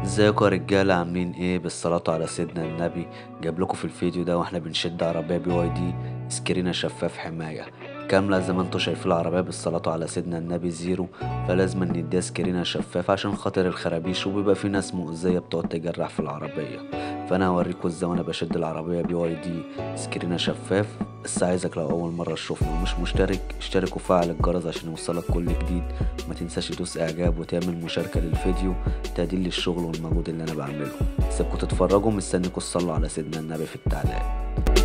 ازيكم يا رجاله عاملين ايه بالصلاه على سيدنا النبي جايب لكم في الفيديو ده واحنا بنشد عربيه بي واي دي سكرينه شفاف حمايه كامله زي ما انتم شايفين العربيه بالصلاه على سيدنا النبي زيرو فلازم نديها سكرينه شفاف عشان خاطر الخرابيش وبيبقى في ناس مؤذيه بتقعد تجرح في العربيه فانا هوريكم ازاي وانا بشد العربيه بي واي دي سكرينه شفاف بس عايزك لو اول مره تشوفنا ومش مشترك اشترك وفعل الجرس عشان يوصلك كل جديد ما تنساش تدوس اعجاب وتعمل مشاركه للفيديو تقدير للشغل والمجهود اللي انا بعمله سيبكم تتفرجوا مستنيكوا تصلوا على سيدنا النبي في التعليق